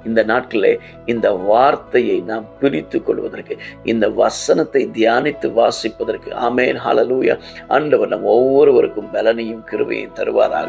இந்த நாட்களே இந்த வார்த்தையை நாம் பிரித்து கொள்வதற்கு இந்த வசனத்தை தியானித்து வாசிப்பதற்கு ஆமேன் ஹalleluya ஆண்டவர் நம் ஒவ்வொருவருக்கும் பலனையும் கிருபையும் தருவாராக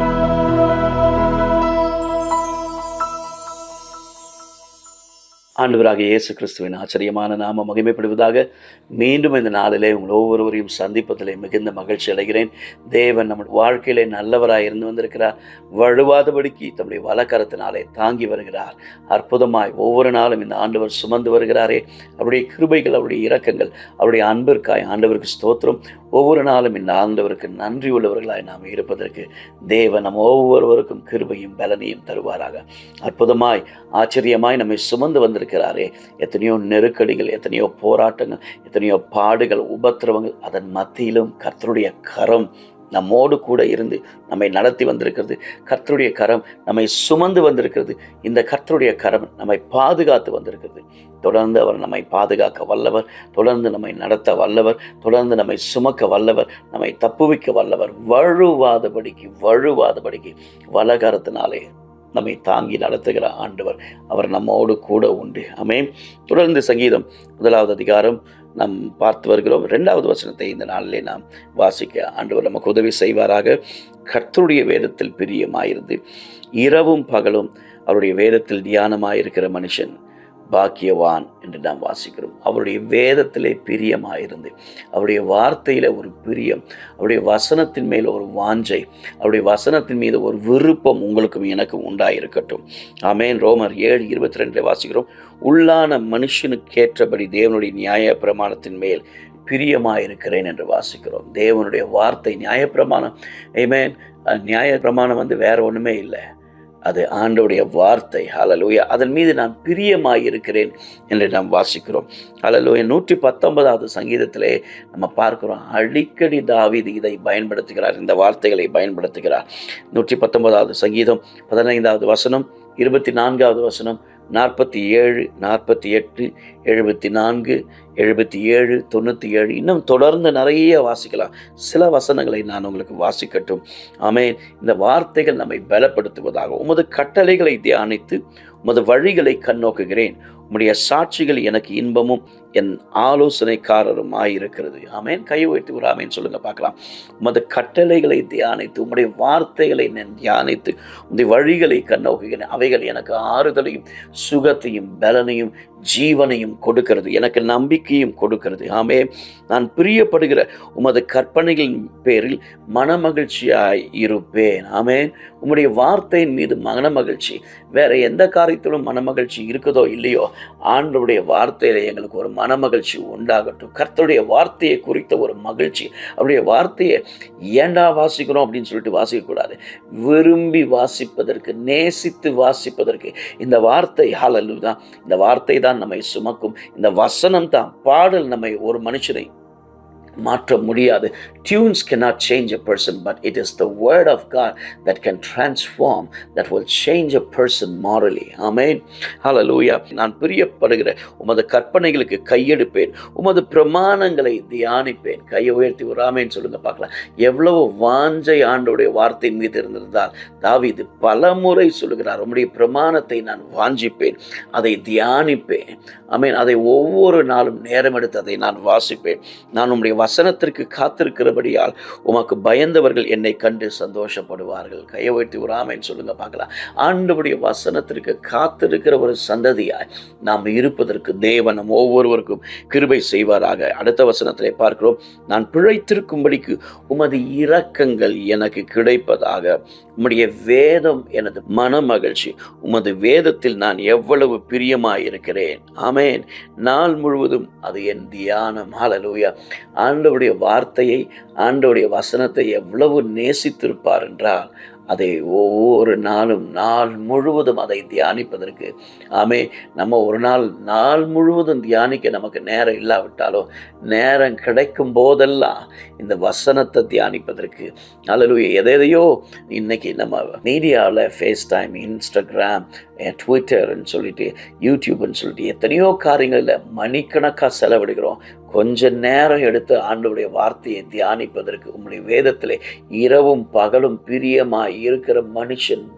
ஆண்டவராக இயேசு கிறிஸ்துவின் ஆச்சரியமான நாம மகிமைப்படுவதாக மீண்டும் இந்த நாளிலே உங்கள் ஒவ்வொருவரையும் சந்திப்பதிலே மிகுந்த மகிழ்ச்சி அடைகிறேன் தேவன் நம்ம வாழ்க்கையிலே நல்லவராய் இருந்து வந்திருக்கிறார் வழுவாதபடிக்கு தம்முடைய வலக்கரத்தினாலே தாங்கி வருகிறார் அற்புதமாய் ஒவ்வொரு நாளும் இந்த ஆண்டவர் சுமந்து வருகிறாரே அவருடைய கிருபைகள் அவருடைய இரக்கங்கள் அவருடைய அன்பிற்காய் ஆண்டவருக்கு ஸ்தோத்திரம் ஒவ்வொரு நாளும் இந்த ஆண்டவருக்கு நன்றி உள்ளவர்களாய் நாம் இருப்பதற்கு தேவன் நம் ஒவ்வொருவருக்கும் கிருபையும் பலனையும் தருவாராக அற்புதமாய் ஆச்சரியமாய் நம்மை சுமந்து வந்திருக்கிறாரே எத்தனையோ நெருக்கடிகள் எத்தனையோ போராட்டங்கள் எத்தனையோ பாடுகள் உபத்திரவங்கள் அதன் மத்தியிலும் கர்த்தருடைய கரம் நம்மோடு கூட இருந்து நம்மை நடத்தி வந்திருக்கிறது கர்த்தருடைய கரம் நம்மை சுமந்து வந்திருக்கிறது இந்த கர்த்தருடைய கரம் நம்மை பாதுகாத்து வந்திருக்கிறது தொடர்ந்து அவர் நம்மை பாதுகாக்க வல்லவர் தொடர்ந்து நம்மை நடத்த வல்லவர் தொடர்ந்து நம்மை சுமக்க வல்லவர் நம்மை தப்புவிக்க வல்லவர் வழுவாதபடிக்கு வழுவாதபடிக்கு வலகரத்தினாலே நம்மை தாங்கி நடத்துகிற ஆண்டவர் அவர் நம்மோடு கூட உண்டு ஆமே தொடர்ந்து சங்கீதம் முதலாவது அதிகாரம் நாம் பார்த்து வருகிறோம் ரெண்டாவது வசனத்தை இந்த நாளிலே நாம் வாசிக்க ஆண்டவர் நமக்கு உதவி செய்வாராக கர்த்தருடைய வேதத்தில் பிரியமாயிருந்து இரவும் பகலும் அவருடைய வேதத்தில் தியானமாயிருக்கிற மனுஷன் பாக்கியவான் என்று நாம் வாசிக்கிறோம் அவருடைய வேதத்திலே பிரியமாயிருந்து அவருடைய வார்த்தையில் ஒரு பிரியம் அவருடைய வசனத்தின் மேல் ஒரு வாஞ்சை அவருடைய வசனத்தின் மீது ஒரு விருப்பம் உங்களுக்கும் எனக்கும் உண்டாயிருக்கட்டும் ஆமேன் ரோமர் ஏழு இருபத்தி ரெண்டில் வாசிக்கிறோம் உள்ளான மனுஷனுக்கேற்றபடி தேவனுடைய நியாய பிரமாணத்தின் மேல் பிரியமாயிருக்கிறேன் என்று வாசிக்கிறோம் தேவனுடைய வார்த்தை நியாயப்பிரமாணம் ஏமேன் நியாயப்பிரமாணம் வந்து வேற ஒன்றுமே இல்லை அது ஆண்டோடைய வார்த்தை ஹலலூயா அதன் மீது நான் பிரியமாயிருக்கிறேன் என்று நாம் வாசிக்கிறோம் ஹலலூயா நூற்றி பத்தொன்பதாவது சங்கீதத்திலே நம்ம பார்க்கிறோம் அடிக்கடி தாவீது இதை பயன்படுத்துகிறார் இந்த வார்த்தைகளை பயன்படுத்துகிறார் நூற்றி பத்தொன்பதாவது சங்கீதம் பதினைந்தாவது வசனம் இருபத்தி நான்காவது வசனம் நாற்பத்தி ஏழு நாற்பத்தி எட்டு எழுபத்தி நான்கு எழுபத்தி ஏழு தொண்ணூற்றி ஏழு இன்னும் தொடர்ந்து நிறைய வாசிக்கலாம் சில வசனங்களை நான் உங்களுக்கு வாசிக்கட்டும் ஆமே இந்த வார்த்தைகள் நம்மை பலப்படுத்துவதாக உமது கட்டளைகளை தியானித்து உமது வழிகளை கண்ணோக்குகிறேன் உம்முடைய சாட்சிகள் எனக்கு இன்பமும் என் ஆலோசனைக்காரரும் ஆயிருக்கிறது ஆமேன் கை வைத்து ஒரு ஆமேன் சொல்லுங்க பார்க்கலாம் உமது கட்டளைகளை தியானித்து உம்முடைய வார்த்தைகளை நான் தியானித்து உம்முடைய வழிகளை கண்ணோக்குகிறேன் அவைகள் எனக்கு ஆறுதலையும் சுகத்தையும் பலனையும் ஜீவனையும் கொடுக்கிறது எனக்கு நம்பிக்கையும் கொடுக்கிறது ஆமே நான் பிரியப்படுகிற உமது கற்பனைகளின் பேரில் மனமகிழ்ச்சியாய் இருப்பேன் ஆமேன் உம்முடைய வார்த்தையின் மீது மனமகிழ்ச்சி வேற எந்த காரியத்திலும் மனமகிழ்ச்சி இருக்குதோ இல்லையோ ஆண்டவருடைய வார்த்தையில எங்களுக்கு ஒரு மனமகிழ்ச்சி உண்டாகட்டும் கர்த்தருடைய வார்த்தையை குறித்த ஒரு மகிழ்ச்சி அவருடைய வார்த்தையை ஏண்டா வாசிக்கிறோம் அப்படின்னு சொல்லிட்டு வாசிக்கக்கூடாது விரும்பி வாசிப்பதற்கு நேசித்து வாசிப்பதற்கு இந்த வார்த்தை ஹாலல்லு தான் இந்த வார்த்தை தான் நம்மை சுமக்கும் இந்த வசனம் தான் பாடல் நம்மை ஒரு மனுஷனை மாற்ற முடியாது டியூன்ஸ் cannot change a person but it is the word of God that can transform that will change a person morally amen hallelujah நான் பிரியப்படுகிற உமது கற்பனைகளுக்கு கையெடுப்பேன் உமது பிரமாணங்களை தியானிப்பேன் கையை உயர்த்தி ஒரு ஆமேன் சொல்லுங்க பார்க்கலாம் எவ்வளவு வாஞ்சை ஆண்டோடைய வார்த்தை மீது இருந்திருந்தால் தாவீது பல முறை சொல்லுகிறார் உம்முடைய பிரமாணத்தை நான் வாஞ்சிப்பேன் அதை தியானிப்பேன் ஆமேன் அதை ஒவ்வொரு நாளும் நேரம் எடுத்து அதை நான் வாசிப்பேன் நான் உம்முடைய வசனத்திற்கு காத்திருக்கிறபடியால் உமக்கு பயந்தவர்கள் என்னை கண்டு சந்தோஷப்படுவார்கள் கையை வைத்து ஒரு ஆமேன் சொல்லுங்க பார்க்கலாம் ஆண்டவுடைய வசனத்திற்கு காத்திருக்கிற ஒரு சந்ததியாய் நாம் இருப்பதற்கு தேவன் நம் ஒவ்வொருவருக்கும் கிருபை செய்வாராக அடுத்த வசனத்திலே பார்க்கிறோம் நான் பிழைத்திருக்கும்படிக்கு உமது இரக்கங்கள் எனக்கு கிடைப்பதாக உம்முடைய வேதம் எனது மனமகிழ்ச்சி உமது வேதத்தில் நான் எவ்வளவு பிரியமாயிருக்கிறேன் ஆமேன் நாள் முழுவதும் அது என் தியானம் ஹalleluya ஆண்டவருடைய வார்த்தையை ஆண்டவருடைய வசனத்தை எவ்வளவு நேசித்திருப்பார் என்றால் அதை ஒவ்வொரு நாளும் நாள் முழுவதும் அதை தியானிப்பதற்கு ஆமே நம்ம ஒரு நாள் நாள் முழுவதும் தியானிக்க நமக்கு நேரம் இல்லாவிட்டாலும் நேரம் கிடைக்கும் போதெல்லாம் இந்த வசனத்தை தியானிப்பதற்கு அல்லது எதையோ இன்னைக்கு நம்ம மீடியாவில் ஃபேஸ் டைம் இன்ஸ்டாகிராம் ட்விட்டர்னு சொல்லிட்டு யூடியூப்னு சொல்லிட்டு எத்தனையோ காரியங்களில் மணிக்கணக்காக செலவிடுகிறோம் கொஞ்ச நேரம் எடுத்து ஆண்டவருடைய வார்த்தையை தியானிப்பதற்கு உங்களுடைய வேதத்திலே இரவும் பகலும் பிரியமாய் இருக்கிற மனுஷன்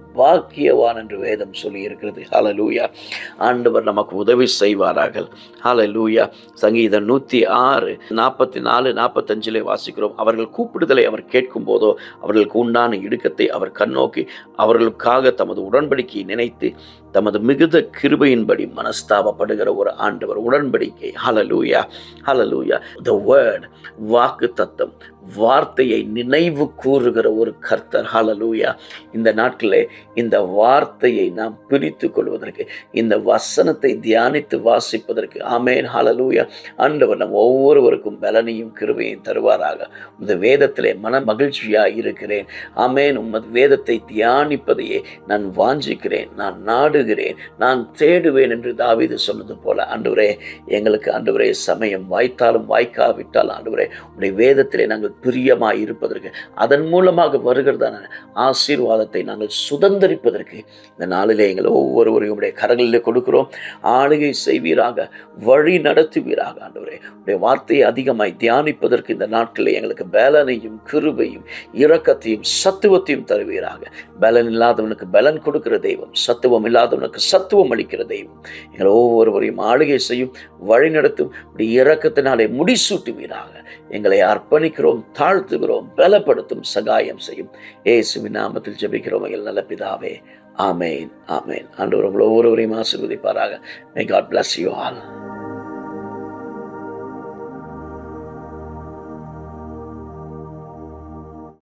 பாக்கியவான் என்று வேதம் சொல்லி இருக்கிறது ஹalleluya ஆண்டவர் நமக்கு உதவி செய்வாராக ஹalleluya சங்கீதம் நூற்றி ஆறு நாற்பத்தி நாலு நாற்பத்தஞ்சிலே வாசிக்கிறோம் அவர்கள் கூப்பிடுதலை அவர் கேட்கும் போதோ அவர்களுக்கு உண்டான இடுக்கத்தை அவர் கண்ணோக்கி அவர்களுக்காக தமது உடன்படிக்கையை நினைத்து தமது மிகுந்த கிருபையின்படி மனஸ்தாபப்படுகிற ஒரு ஆண்டவர் உடன்படிக்கை ஹalleluya ஹalleluya the word வாக்கு தத்தம் வார்த்தையை நினைவு கூறுகிற ஒரு கர்த்தர் ஹalleluya இந்த நாட்களே இந்த வார்த்தையை நாம் பிரித்து கொள்வதற்கு இந்த வசனத்தை தியானித்து வாசிப்பதற்கு ஆமேன் ஹalleluya ஆண்டவர் நம் ஒவ்வொருவருக்கும் பலனையும் கிருபையும் தருவாராக இந்த வேதத்திலே மன மகிழ்ச்சியாக இருக்கிறேன் ஆமேன் உமது வேதத்தை தியானிப்பதையே நான் வாஞ்சிக்கிறேன் நான் நாடுகிறேன் நான் தேடுவேன் என்று தாவீது சொன்னது போல ஆண்டவரே எங்களுக்கு ஆண்டவரே சமயம் வாய்த்தாலும் வாய்க்காவிட்டால் ஆண்டவரே உடைய வேதத்திலே நாங்கள் பிரியமாய் இருப்பதற்கு அதன் மூலமாக வருகிறதான ஆசீர்வாதத்தை நாங்கள் சுதந்திரிப்பதற்கு இந்த நாளிலே எங்கள் ஒவ்வொருவரையும் உடைய கரங்களிலே கொடுக்கிறோம் ஆளுகை செய்வீராக வழி நடத்துவீராக ஆண்டவரே உடைய வார்த்தையை அதிகமாய் தியானிப்பதற்கு இந்த நாட்களில் எங்களுக்கு பலனையும் கிருபையும் இரக்கத்தையும் சத்துவத்தையும் தருவீராக பலன் இல்லாதவனுக்கு பலன் கொடுக்கிற தெய்வம் சத்துவம் இல்லாதவனுக்கு சத்துவம் அளிக்கிற தெய்வம் எங்கள் ஒவ்வொருவரையும் ஆளுகை செய்யும் வழி நடத்தும் உடைய இரக்கத்தினாலே முடிசூட்டுவீராக எங்களை அர்ப்பணிக்கிறோம் தாழ்த்துகிறோம் பலப்படுத்தும் சகாயம் செய்யும் ஏசுவின் நாமத்தில் ஜெபிக்கிறோம் எங்கள் நல்ல பிதாவே ஆமேன் ஆமேன் ஆண்டவர் உங்களை ஒவ்வொருவரையும் ஆசீர்வதிப்பாராக may God bless you all